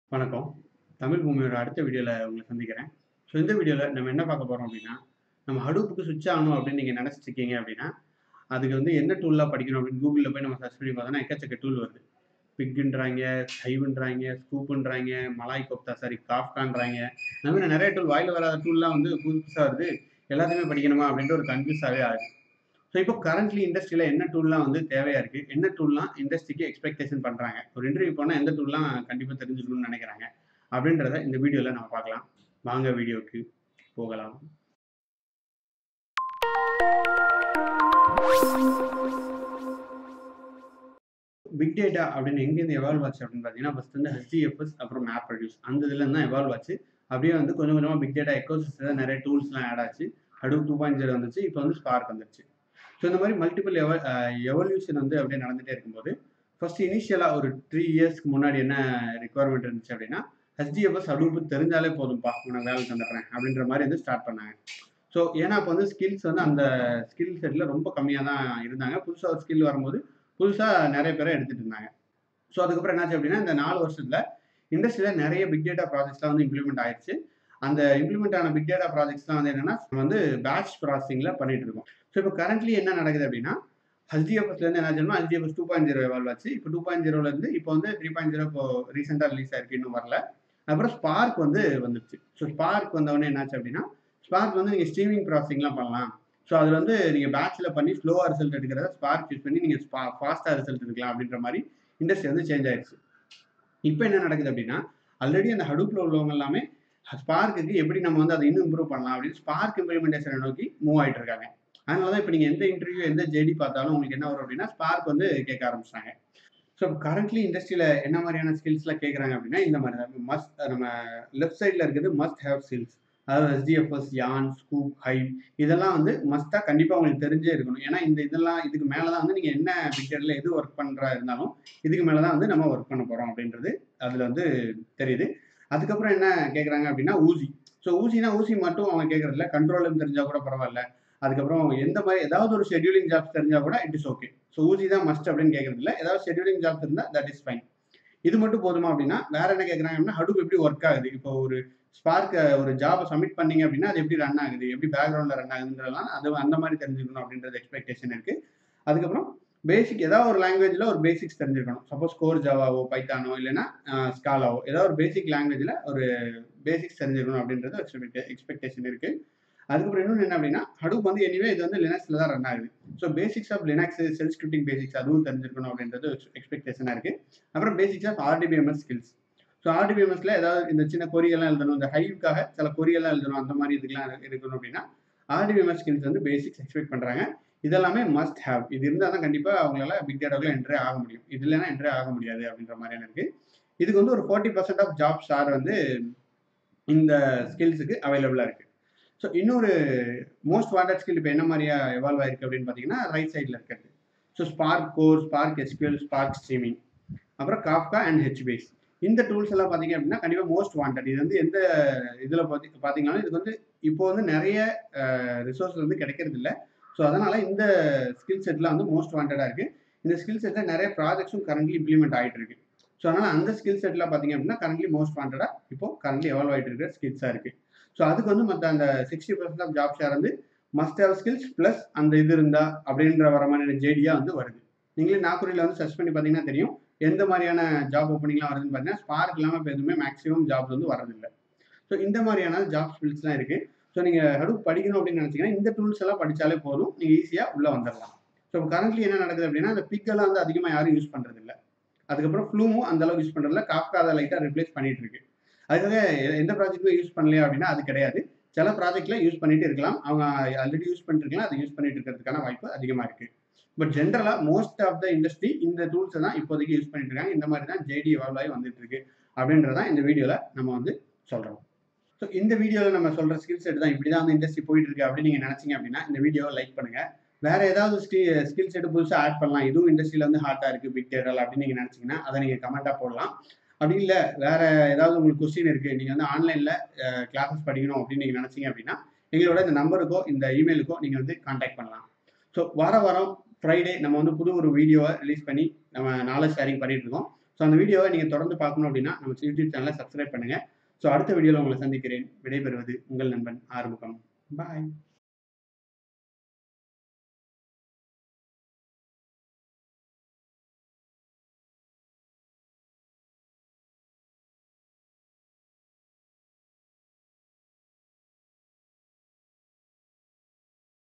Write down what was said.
வணக்கம். தமிழ் பூமியோட அடுத்த வீடியோல உங்கள சந்திக்கிறேன். ஸோ இந்த வீடியோல நம்ம என்ன பார்க்க போறோம் அப்டின்னா, நம்ம ஹடூப்புக்கு ஸ்விட்ச் ஆகணும் அப்டின்னு நீங்க நெனச்சிட்டு இருக்கீங்க அப்டின்னா, அதுக்கு வந்து என்ன டூல்லாம் படிக்கணும் அப்டின்னு Googleல போய் நம்ம சர்ச் பண்ணி பார்த்தோம்னா, எக்கச்சக்க டூல் வருது. பிக்குன்றாய்ங்க, ஹைவ்ன்றாய்ங்க, ஸ்கூப்புன்றாய்ங்க, மலாய் கோப்தா சாரி காஃப்கான்றாய்ங்க. இந்த மாரி நெறைய டூல் வாயில வராத டூல்லாம் வந்து புதுசு புதுசா வருது. எல்லாத்தையுமே படிக்கணுமா அப்டின்ட்டு ஒரு கன்ஃப்யூஸாவே ஆகுது. ஸோ இப்போ கரண்ட்லி இண்டஸ்ட்ரியில என்ன டூல்லாம் வந்து தேவையா இருக்கு? என்ன டூல்லாம் இண்டஸ்ட்ரிக்கு எக்ஸ்பெக்டேஷன் பண்றாங்க? ஒரு இன்டர்வியூ போனா எந்த டூல்லாம் கண்டிப்பா தெரிஞ்சிருக்கணும்னு நெனைக்கிறாங்க? அப்டின்றத இந்த வீடியோல நம்ம பார்க்கலாம். வாங்க வீடியோக்கு போகலாம். பிக் டேட்டா அப்டின்னு எங்கேருந்து எவால்வ் ஆச்சு அப்டின்னு பார்த்தீங்கன்னா, ஃபர்ஸ்ட் வந்து HDFS அப்புறம் MapReduce அந்த இதுலருந்து தான் எவால்வ் ஆச்சு. அப்டியே வந்து கொஞ்சம் கொஞ்சமா பிக் டேட்டா எக்கோசிஸ்டம்ல நெறைய டூல்ஸ்லாம் ஆட் ஆச்சு. Hadoop 2.0 வந்துச்சு. இப்போ வந்து Spark வந்துருச்சு. ஸோ இந்த மாரி மல்டிபிள் எவ அ எவல்யூஷன் வந்து அப்டியே நடந்துட்டே இருக்கும்போது, ஃபர்ஸ்ட் இனிஷியலா ஒரு 3 இயர்ஸ்க்கு முன்னாடி என்ன ரிக்வயர்மென்ட் இருந்துச்சு அப்டின்னா, HDFS, Hadoop தெரிஞ்சாலே போதும்பா, உனக்கு வேலை தந்துடுறேன் அப்டின்ற மாரி வந்து ஸ்டார்ட் பண்ணாங்க. ஸோ ஏன்னா அப்ப வந்து ஸ்கில்ஸ் வந்து அந்த ஸ்கில் செட்ல ரொம்ப கம்மியா தான் இருந்தாங்க. புதுசா ஒரு ஸ்கில் வரும்போது, புதுசா நெறைய பேர எடுத்துட்டு இருந்தாங்க. ஸோ அதுக்கப்புறம் என்னாச்சு அப்டின்னா, இந்த 4 வருஷத்துல இண்டஸ்ட்ரியில நெறைய பிக் டேட்டா ப்ராஜெக்ட்ஸ்லாம் வந்து இம்ப்ளிமெண்ட் ஆயிருச்சு. அந்த இம்ப்ளிமெண்ட் ஆன பிக் டேட்டா ப்ராஜெக்ட்ஸ்லாம் வந்து என்னன்னா, வந்து பேட்ச் ப்ராசஸிங்ல பண்ணிட்டு இருக்கோம். ஸோ இப்போ கரண்ட்லி என்ன நடக்குது அப்டின்னா, HDFSலேருந்து என்ன ஆச்சுன்னா, HDFS 2.0 எவால்வ் ஆச்சு. இப்போ 2.0லருந்து இப்போ வந்து 3.0 இப்போ ரீசென்ட்டா ரிலீஸ் ஆயிருக்கு. இன்னும் வரல. அப்புறம் Spark வந்து வந்துருச்சு. ஸோ Spark வந்தவுடனே என்னாச்சு அப்டின்னா, Spark வந்து நீங்க ஸ்ட்ரீமிங் ப்ராசஸிங்லாம் பண்ணலாம். ஸோ அதுல வந்து நீங்க பேட்ச்ல பண்ணி ஸ்லோவா ரிசல்ட் எடுக்கிறத Spark யூஸ் பண்ணி நீங்க ஸ்பா ஃபாஸ்ட்டா ரிசல்ட் எடுக்கலாம் அப்டின்ற மாரி இண்டஸ்ட்ரி வந்து சேஞ்ச் ஆயிருச்சு. இப்ப என்ன நடக்குது அப்டின்னா, ஆல்ரெடி அந்த Hadoopல உள்ளவங்க எல்லாமே Sparkக்கு எப்படி நம்ம வந்து அத இன்னும் இம்ப்ரூவ் பண்ணலாம் அப்டின்னு Spark இம்ப்ளிமெண்டேஷன நோக்கி மூவ் ஆயிட்டு இருக்காங்க. அதனால தான் இப்ப நீங்க எந்த இன்டர்வியூ, எந்த JD பார்த்தாலும் உங்களுக்கு என்ன வரும் அப்டின்னா, Spark வந்து கேட்க ஆரம்பிச்சுட்டாங்க. ஸோ கரண்ட்லி இண்டஸ்ட்ரியில என்ன மாரியான ஸ்கில்ஸ்லாம் கேட்குறாங்க அப்டின்னா, இந்த மாரி தான். மஸ்ட் நம்ம லெஃப்ட் சைட்ல இருக்கிறது மஸ்ட் ஹேவ் ஸ்கில்ஸ். அதாவது HDFS, Yarn, Scoop, Hive இதெல்லாம் வந்து மஸ்ட்டா கண்டிப்பா உங்களுக்கு தெரிஞ்சே இருக்கணும். ஏன்னா இந்த இதெல்லாம் இதுக்கு மேல தான் வந்து நீங்க என்ன பிக் டேட்டால எது ஒர்க் பண்றா இருந்தாலும், இதுக்கு மேல தான் வந்து நம்ம ஒர்க் பண்ண போறோம் அப்டின்றது அதுல வந்து தெரியுது. அதுக்கப்புறம் என்ன கேட்குறாங்க அப்டின்னா, ஊசி. ஸோ ஊசினா ஊசி மட்டும் அவங்க கேட்கறதில்ல. கண்ட்ரோலும் தெரிஞ்சா கூட பரவால்ல. அதுக்கப்புறம் எந்த மாரி ஏதாவது ஒரு ஷெட்யூலிங் ஜாப்ஸ் தெரிஞ்சா கூட இட் இஸ் ஓகே. ஸோ ஊசி தான் மஸ்ட் அப்டின்னு கேட்கறதில்ல. ஏதாவது ஷெட்யூலிங் ஜாப்ஸ் இருந்தா தட் இஸ் ஃபைன். இது மட்டும் போதுமா அப்டின்னா, வேற என்ன கேட்குறாங்க அப்டின்னா, Hadoop எப்படி ஒர்க் ஆகுது? இப்போ ஒரு Spark ஒரு ஜாப சப்மிட் பண்ணீங்க அப்டின்னா, அது எப்படி ரன் ஆகுது? எப்படி பேக்கிரவுண்ட்ல ரன் ஆகுதுன்றதெல்லாம் அது அந்த மாரி தெரிஞ்சுக்கணும் அப்டின்றது எக்ஸ்பெக்டேஷன் இருக்கு. அதுக்கப்புறம் பேசிக் ஏதாவது ஒரு லாங்குவேஜ்ல ஒரு பேசிக்ஸ் தெரிஞ்சிருக்கணும். சப்போஸ் கோர் ஜாவாவோ, பைத்தானோ இல்லன்னா அ ஸ்காலாவோ ஏதாவது ஒரு பேசிக் லாங்குவேஜ்ல ஒரு பேசிக்ஸ் தெரிஞ்சிருக்கணும் அப்டின்றது எக்ஸ்பெக்ட் எக்ஸ்பெக்டேஷன் இருக்கு. அதுக்கப்புறம் இன்னொன்னு என்ன அப்டின்னா, Hadoop வந்து எனிவே இது வந்து லினக்ஸ்ல தான் ரன் ஆகுது. So basics of Linux, shell scripting basics அதுவும் தெரிஞ்சிருக்கணும் அப்டின்றது எக்ஸ்பெக்டேஷனா இருக்கு. அப்புறம் basics of RDBMS skills. So RDBMSல ஏதாவது இந்த சின்ன கொரி எல்லாம் எழுதணும். இந்த ஹைவ்க்காக சில கொரி எல்லாம் எழுதணும். அந்த மாரி இதுக்கெல்லாம் இருக்கணும் அப்டின்னா, RDBMS ஸ்கில்ஸ் வந்து பேசிக்ஸ் எக்ஸ்பெக்ட் பண்றாங்க. இதெல்லாமே மஸ்ட் ஹேவ். இது இருந்தா தான் கண்டிப்பா அவங்களால பிக் டேட்டாக்குள்ள என்ட்ரே ஆக முடியும். இது இல்லன்னா என்ட்ரே ஆக முடியாது அப்டின்ற மாரியான இருக்கு. இதுக்கு வந்து ஒரு 40% ஆஃப் ஜாப்ஸ் ஆர் வந்து இந்த ஸ்கில்ஸ்க்கு அவைலபிளா இருக்கு. ஸோ இன்னொரு மோஸ்ட் வாண்டட் ஸ்கில் இப்ப என்ன மாரியா எவால்வ் ஆயிருக்கு அப்டின்னு பார்த்தீங்கன்னா, ரைட் சைட்ல இருக்கிறது. So Spark Core, Spark SQL, Spark Streaming. அப்புறம் Kafka அண்ட் Hbase. இந்த டூல்ஸ் எல்லாம் பார்த்தீங்க அப்டின்னா, கண்டிப்பா மோஸ்ட் வாண்டட். இது வந்து எந்த இதுல பாத்தி பார்த்தீங்கனாலும் இதுக்கு வந்து இப்போ வந்து நெறைய அ ரிசோர்ஸ் வந்து கிடைக்கிறதில்ல. ஸோ அதனால இந்த ஸ்கில் செட்லாம் வந்து மோஸ்ட் வாண்டடா இருக்கு. இந்த ஸ்கில் செட்ல நெறைய ப்ராஜெக்ட்ஸும் கரண்ட்லி இம்ப்ளிமெண்ட் ஆயிட்டு இருக்கு. ஸோ அதனால அந்த ஸ்கில் செட்ல பார்த்தீங்க அப்டின்னா, கரண்ட்லி மோஸ்ட் வாண்டடா இப்போ கரண்ட்லி எவால்வ் ஆயிட்டு இருக்கிற ஸ்கில்ஸா இருக்கு. ஸோ அதுக்கு வந்து மத்த அந்த 60% ஆஃப் ஜாப் ஷேர் வந்து மஸ்ட் ஹேவ் ஸ்கில்ஸ் பிளஸ் அந்த இது இருந்தா அப்டின்ற வர மாரியான JDயா வந்து வருது. நீங்களே நாக்குரில வந்து சர்ச் பண்ணி பார்த்தீங்கன்னா தெரியும். எந்த மாரியான ஜாப் ஓப்பனிங்லாம் வருதுன்னு பார்த்தீங்கன்னா, Spark இல்லாம இப்ப எதுவுமே மேக்ஸிமம் ஜாப்ஸ் வந்து வர்றதில்ல. ஸோ இந்த மாரியான ஜாப் ஸ்கில்ஸ்லாம் இருக்கு. ஸோ நீங்க Hadoop படிக்கணும் அப்டின்னு நெனச்சீங்கன்னா, இந்த டூல்ஸ் எல்லாம் படிச்சாலே போதும். நீங்க ஈஸியா உள்ள வந்துரலாம். ஸோ கரண்ட்லி என்ன நடக்குது அப்டின்னா, அந்த பிக் எல்லாம் வந்து அதிகமா யாரும் யூஸ் பண்றதில்ல. அதுக்கப்புறம் Flumeம் அந்த அளவுக்கு யூஸ் பண்றதில்ல. Kafka அத லைட்டா ரிப்ளேஸ் பண்ணிட்டு இருக்கு. அதுக்காக எந்த ப்ராஜெக்ட்டுமே யூஸ் பண்ணலையா அப்டின்னா, அது கிடையாது. சில ப்ராஜெக்ட்ல யூஸ் பண்ணிட்டு இருக்கலாம். அவங்க ஆல்ரெடி யூஸ் பண்ணிட்டு இருக்கலாம். அத யூஸ் பண்ணிட்டு இருக்கிறதுக்கான வாய்ப்பு அதிகமா இருக்கு. பட் ஜெனரலா மோஸ்ட் ஆஃப் த இண்டஸ்ட்ரி இந்த டூல்ஸ தான் இப்போதைக்கு யூஸ் பண்ணிட்டு இருக்காங்க. இந்த மாரி தான் JD எவால்வ் ஆகி வந்துட்டு இருக்கு. அப்டின்றத தான் இந்த வீடியோல நம்ம வந்து சொல்றோம். ஸோ இந்த வீடியோல நம்ம சொல்ற ஸ்கில் செட் தான் இப்படி தான் வந்து இண்டஸ்ட்ரி போயிட்டு இருக்கு அப்டின்னு நீங்க நெனச்சீங்க அப்டின்னா, இந்த வீடியோவ லைக் பண்ணுங்க. வேற ஏதாவது ஸ்கி ஸ்கில் செட் புதுசா ஆட் பண்ணலாம். இதுவும் இண்டஸ்ட்ரியில வந்து ஹாட்டா இருக்கு பிக் டேட்டால அப்டின்னு நீங்க நெனச்சீங்கன்னா, அத நீங்க கமெண்ட்டா போடலாம். அப்டி இல்ல வேற ஏதாவது உங்களுக்கு கொஸ்டின் இருக்கு. நீங்க வந்து ஆன்லைன்ல அ கிளாஸஸ் படிக்கணும் அப்டின்னு நீங்க நெனச்சீங்க அப்டின்னா, எங்களோட இந்த நம்பருக்கோ, இந்த இமெயிலுக்கோ நீங்க வந்து கான்டாக்ட் பண்ணலாம். ஸோ வார வாரம் ஃப்ரைடே நம்ம வந்து புது ஒரு வீடியோவ ரிலீஸ் பண்ணி நம்ம நாலேட்ஜ் ஷேரிங் பண்ணிட்டு இருக்கோம். ஸோ அந்த வீடியோவை நீங்கள் தொடர்ந்து பார்க்கணும் அப்படின்னா நம்ம யூடியூப் சேனலை சப்ஸ்கிரைப் பண்ணுங்கள் ஸோ அடுத்த வீடியோவில் உங்களை சந்திக்கிறேன் விடைபெறுவது உங்கள் நண்பன் ஆறுமுகம் பாய்